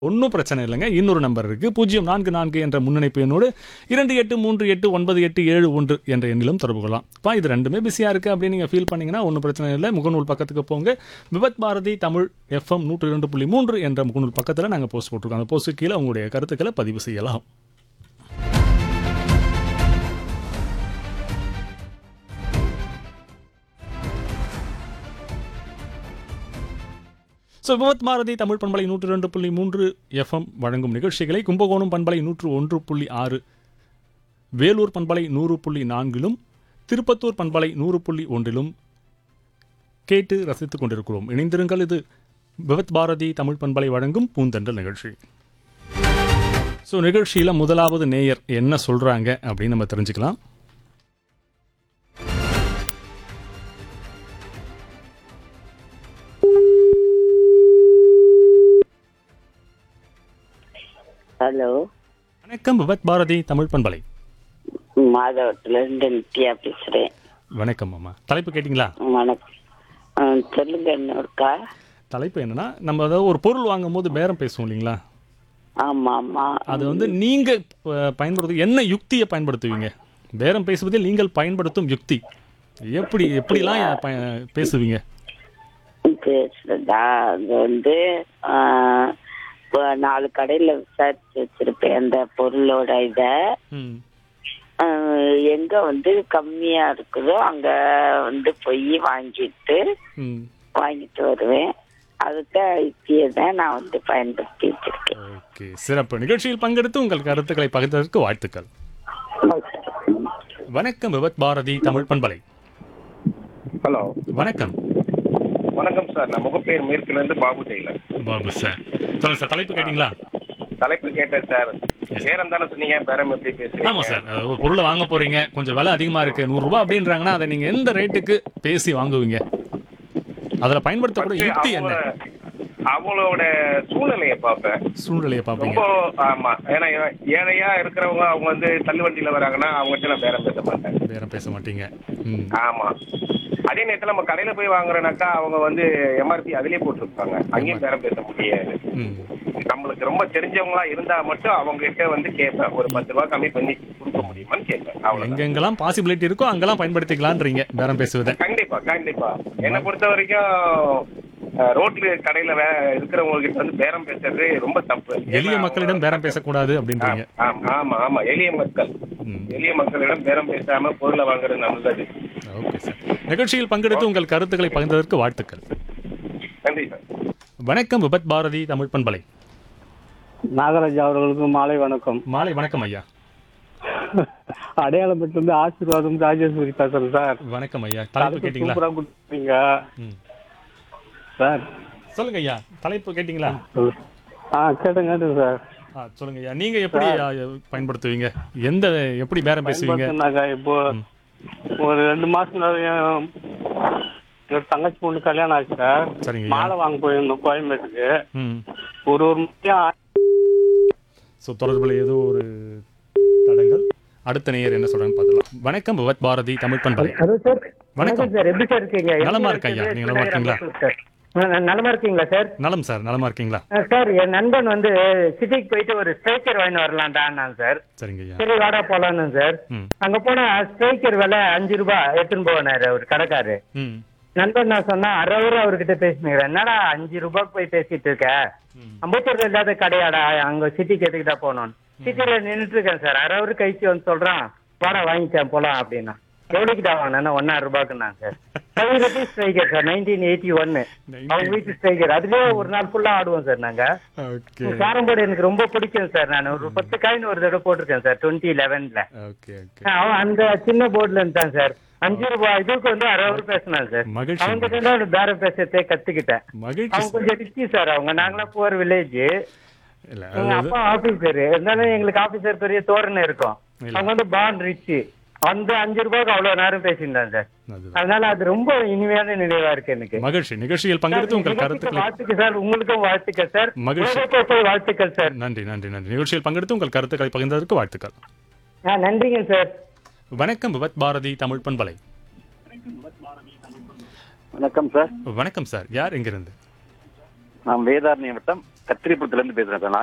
ஒன்றும் பிரச்சனை இல்லைங்க இன்னொரு நம்பர் இருக்கு பூஜ்ஜியம் நான்கு நான்கு என்ற முன்னணிப்பு எண்ணோடு இரண்டு எட்டு மூன்று எட்டு ஒன்பது எட்டு ஏழு ஒன்று என்ற எண்ணிலும் தொடர்பு கொள்ளலாம் இப்போ இது ரெண்டுமே பிஸியாக இருக்குது அப்படின்னு நீங்கள் ஃபீல் பண்ணீங்கன்னா ஒன்றும் பிரச்சனை இல்லை முகநூல் பக்கத்துக்கு போங்க விபத் பாரதி தமிழ் எஃப்எம் நூற்றி ரெண்டு புள்ளி மூன்று என்ற முகநூல் பக்கத்தில் நாங்கள் போஸ்ட் போட்டிருக்கோம் அந்த போஸ்ட்டு கீழே உங்களுடைய கருத்துக்களை பதிவு செய்யலாம் ஸோ விபத் பாரதி தமிழ் பண்பலை நூற்று ரெண்டு புள்ளி மூன்று எஃப்எம் வழங்கும் நிகழ்ச்சிகளை கும்பகோணம் பண்பலை நூற்று ஒன்று புள்ளி ஆறு வேலூர் பண்பலை நூறு புள்ளி நான்கிலும் திருப்பத்தூர் பண்பலை நூறு புள்ளி ஒன்றிலும் கேட்டு ரசித்துக் கொண்டிருக்கிறோம் இணைந்திருங்கள் இது விபத் பாரதி தமிழ் பண்பலை வழங்கும் பூந்தென்றல் நிகழ்ச்சி ஸோ நிகழ்ச்சியில் முதலாவது நேயர் என்ன சொல்கிறாங்க அப்படின்னு நம்ம தெரிஞ்சுக்கலாம் ஹலோ வணக்கம் விபத் பாரதி தமிழ் பண்பலை மாதவத்துல இருந்து நித்யா பேசுறேன் வணக்கம் அம்மா தலைப்பு கேட்டிங்களா வணக்கம் ஆ, சொல்லுங்க இன்னொருக்கா தலைப்பு என்னன்னா நம்ம அதாவது ஒரு பொருள் வாங்கும் போது பேரம் பேசுவோம் இல்லைங்களா ஆமா ஆமா அது வந்து நீங்க அஹ், பயன்படுத்து என்ன யுக்தியை பயன்படுத்துவீங்க பேரம் பேசுவதில் நீங்கள் பயன்படுத்தும் யுக்தி எப்படி எப்படிலாம் பய- பேசுவீங்க பேசுறதா அது வந்து ஆ, இப்போ நாலு கடையில விசாரிச்சு வச்சிருப்பேன் அந்த பொருளோட இத ம் ஆ, எங்க வந்து கம்மியா இருக்குதோ அங்க வந்து போய் வாங்கிட்டு ம் வாங்கிட்டு வருவேன் அதுதான் யுக்தியை தான் நான் வந்து பயன்படுத்தி வச்சிருக்கேன் ஓகே சிறப்பு நிகழ்ச்சியில் பங்கெடுத்து உங்கள் கருத்துக்களை பகிர்ந்ததற்கு வாழ்த்துக்கள் வணக்கம் விபத் பாரதி தமிழ் பண்பலை ஹலோ வணக்கம் வணக்கம் சார் நான் முகப்பேர் மேற்குல இருந்து பாபு டெய்லர் பாபு சார் சொல்லுங்க சார் தலைப்பு கேட்டிங்களா தலைப்பு கேட்டேன் சார் பேரம் தானே சொன்னீங்க பேரம் எப்படி ஆமா பேசுறீங்க சார் அஹ், ஒரு பொருளை வாங்க போறீங்க கொஞ்சம் விலை அதிகமா இருக்கு நூறு ரூபாய் அப்படின்றாங்கன்னா அதை நீங்க எந்த ரேட்டுக்கு பேசி வாங்குவீங்க அதுல பயன்படுத்தக்கூடிய யுக்தி என்ன அவங்க- அவங்களோட சூழ்நிலையை பார்ப்பேன் சூழ்நிலையை பார்ப்பீங்க ரொம்ப ஆமா ஏன்னா ஏழையா இருக்கிறவங்க அவங்க வந்து தள்ளுவண்டியில வராங்கன்னா அவங்ககிட்ட நான் பேரம் பேச மாட்டேன் பேரம் பேச மாட்டீங்க ம் ஆமா அதே நேரத்துல நம்ம கடையில போய் வாங்குறோம்னாக்கா அவங்க வந்து எம்ஆர்பி அதிலே போட்டிருப்பாங்க அங்கேயும் பேரம் பேச முடியாது ம் நம்மளுக்கு ரொம்ப தெரிஞ்சவங்களா இருந்தா மட்டும் அவங்க கிட்ட வந்து கேட்பேன் ஒரு பத்து ரூபாய் கம்மி பண்ணி கொடுக்க முடியுமான்னு கேட்பேன் அவ்வளவுதான் எங்கெங்கெல்லாம் பாசிபிலிட்டி இருக்கோ அங்கெல்லாம் பயன்படுத்திக்கலான்றீங்க பேரம் பேசுவதை கண்டிப்பா கண்டிப்பா என்னை பொறுத்த வரைக்கும் அஹ், ரோட்ல கடையில வே- இருக்கிறவங்க கிட்ட வந்து பேரம் பேசுறது ரொம்ப தப்பு எளிய ஏன்னா மக்களிடம் பேரம் பேசக்கூடாது அப்படின்றீங்க ஆமா, ஆமா ஆமா எளிய மக்கள் ம் எளிய மக்களிடம் பேரம் பேசாம பொருளை வாங்குறது நல்லது ஓகே சார் நிகழ்ச்சியில் பங்கெடுத்து உங்கள் கருத்துக்களை பகிர்ந்ததற்கு வாழ்த்துக்கள் நன்றி சார் வணக்கம் விபத் பாரதி தமிழ் பண்பலை நாகராஜ் அவர்களுக்கு மாலை வணக்கம் மாலை வணக்கம் ஐயா அடையாளப்பட்டிருந்து ஆசீர்வாதம் ராஜேஸ்வரி பேசுறேன் சார் வணக்கம் ஐயா தலைப்பு கேட்டிங்களா சூப்பரா கொடுத்தீங்க ம் சார் சொல்லுங்க ஐயா தலைப்பு கேட்டிங்களா சொல்லு. ஆ கேட்டேன் கேட்டேன் சார் ஆ சொல்லுங்க ஐயா நீங்க எப்படி ஆ, பயன்படுத்துவீங்க எந்த எப்படி பேரம் பேசுவீங்க பயன்படுத்தினாக்கா இப்போ ஒரு ரெண்டு மாசம் வரையும் ஒரு தங்கச்சி பொண்ணு கல்யாணம் ஆச்சு சார் சரிங்க ஐயா மாலை வாங்க போயிருந்தோம் கோயம்பேட்டுக்கு ம் ஒரு ஒரு முறையும் ஸோ தொடர்பில் ஏதோ ஒரு தடங்கள் அடுத்த நேயர் என்ன சொல்றாங்கன்னு பார்த்துக்கலாம் வணக்கம் விவத் பாரதி தமிழ் பண்பலை ஹலோ சார் வணக்கம் சார் எப்படி சார் இருக்கீங்க நலமா இருக்கேன் ஐயா. நீங்க நலமா இருக்கீங்களா? சார் ந- நலமா இருக்கீங்களா சார் நலம் சார் நலமா இருக்கீங்களா அஹ் சார் என் நண்பன் வந்து சிட்டிக்கு போயிட்டு ஒரு ஸ்ட்ரைக்கர் வாங்கி வரலான்டான் சார் சரிங்க ஐயா சரி வாடா போலான்னு சார் ம் அங்க போனா ஸ்ட்ரைக்கர் விலை அஞ்சு ரூபாய் எடுத்துன்னு போனாரு அவர் கடைக்காரு ம் நண்பன் நான் சொன்னா அரை ரூபா அவர்கிட்ட பேசினுக்கிறேன் என்னடா அஞ்சு ரூபாய்க்கு போய் பேசிட்டு இருக்க ம். அம்பத்தூர்ல இல்லாத கடையாடா அங்க சிட்டிக்கு எதுக்கிட்டா போனோம் சிட்டில நின்னுட்டு இருக்கேன் சார் அரை ஹவர் கழிச்சு வந்து சொல்றான் வாடா வாங்கிட்டேன் போலாம் அப்படின்னா எவ்வளவுக்கிட்ட வாங்கினா ஒன்னாயிரம் ரூபாய்க்குண்ணா sir five rupees striker sir nineteen eighty ஒன்னு அவங்க வீட்டு ஸ்ட்ரைக்கர் அதுலயே ஒரு நாள் ஃபுல்லா ஆடுவோம் சார் நாங்க ஓகே கேரம் போர்டு எனக்கு ரொம்ப பிடிக்கும் சார் நான் ஒரு பத்து காயின் ஒரு தடவை போட்டிருக்கேன் சார் டுவெண்ட்டி லெவன்ல ஓகே ஓகே அவன் அந்த சின்ன போர்டுல இருந்தான் சார் அஞ்சு ரூபாய் இதுக்கு வந்து அரை ஹவர் பேசினான் சார் மகிழ்ச்சி அவங்க கிட்ட தான் பேரம் பேசத்தே கத்துக்கிட்டேன் மகிழ்ச்சி அவங்க கொஞ்சம் ரிச்சி சார் அவங்க நாங்களாம் போற வில்லேஜ் இல்ல எங்க அது அப்பா ஆபீசர் இருந்தாலும் எங்களுக்கு ஆபீசர் பெரிய தோரணை இருக்கும் இல்ல. அவங்க வந்து பாண்ட் ரிச் அந்த அஞ்சு ரூபாய்க்கு அவ்வளவு நேரம் பேசியிருந்தாங்க சார் அதுதான். அதனால அது ரொம்ப இனிமையான நினைவா இருக்கு எனக்கு மகிழ்ச்சி நிகழ்ச்சியில் பங்கெடுத்து உங்கள் நிகழ்ச்சிக்கு கருத்துக்களை வாழ்த்துக்கள் சார் உங்களுக்கும் வாழ்த்துக்கள் சார் மகிழ்ச்சி. உலகக்கோப்பை வாழ்த்துக்கள் சார் நன்றி நன்றி நன்றி நிகழ்ச்சியில் பங்கெடுத்து உங்கள் கருத்துக்களை பகிர்ந்ததற்கு வாழ்த்துக்கள் ஆ நன்றிங்க சார் வணக்கம் விவத் பாரதி தமிழ் பண்பலை வணக்கம் சார் வணக்கம் சார் யார் எங்கிருந்து நான் வேதாரண்ய வட்டம் கத்திரிப்புறத்துல இருந்து பேசுறேன் சார்